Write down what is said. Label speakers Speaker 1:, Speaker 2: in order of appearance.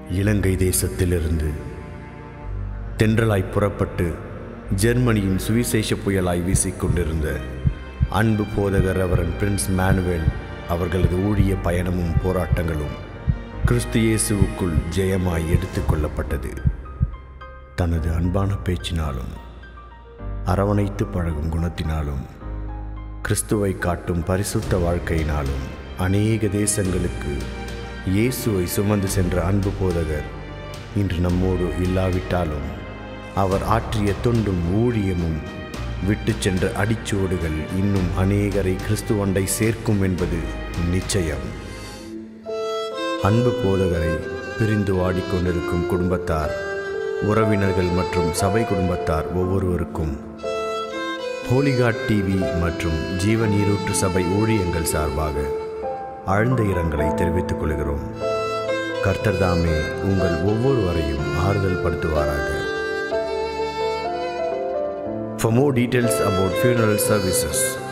Speaker 1: இலங்கை தேசத்திலிருந்து தென்றலாய் புறப்பட்டு ஜெர்மனியின் சுவிசேஷ புயலாய் வீசிக்கொண்டிருந்த அன்பு போதகர் அவரன் பிரின்ஸ் மேனுவேல் அவர்களது ஊழிய பயணமும் போராட்டங்களும் கிறிஸ்து இயேசுவுக்குள் ஜெயமாய் எடுத்துக்கொள்ளப்பட்டது தனது அன்பான பேச்சினாலும் அரவணைத்து பழகும் குணத்தினாலும் கிறிஸ்துவை காட்டும் பரிசுத்த வாழ்க்கையினாலும் அநேக தேசங்களுக்கு இயேசுவை சுமந்து சென்ற அன்பு போதகர் இன்று நம்மோடு இல்லாவிட்டாலும் அவர் ஆற்றிய தொண்டும் ஊழியமும் விட்டு சென்ற அடிச்சுவடுகள் இன்னும் அநேகரை கிறிஸ்துவண்டை சேர்க்கும் என்பது நிச்சயம் அன்பு போதகரை பிரிந்து வாடிக்கொண்டிருக்கும் குடும்பத்தார் உறவினர்கள் மற்றும் சபை குடும்பத்தார் ஒவ்வொருவருக்கும் ஹோலிகாட் டிவி மற்றும் ஜீவநீரூற்று சபை ஊழியங்கள் சார்பாக ஆழ்ந்த இரங்கலை தெரிவித்துக் கொள்கிறோம் கர்த்தர் தாமே உங்கள் ஒவ்வொருவரையும் ஆறுதல் படுத்துவாராக For more details about funeral services,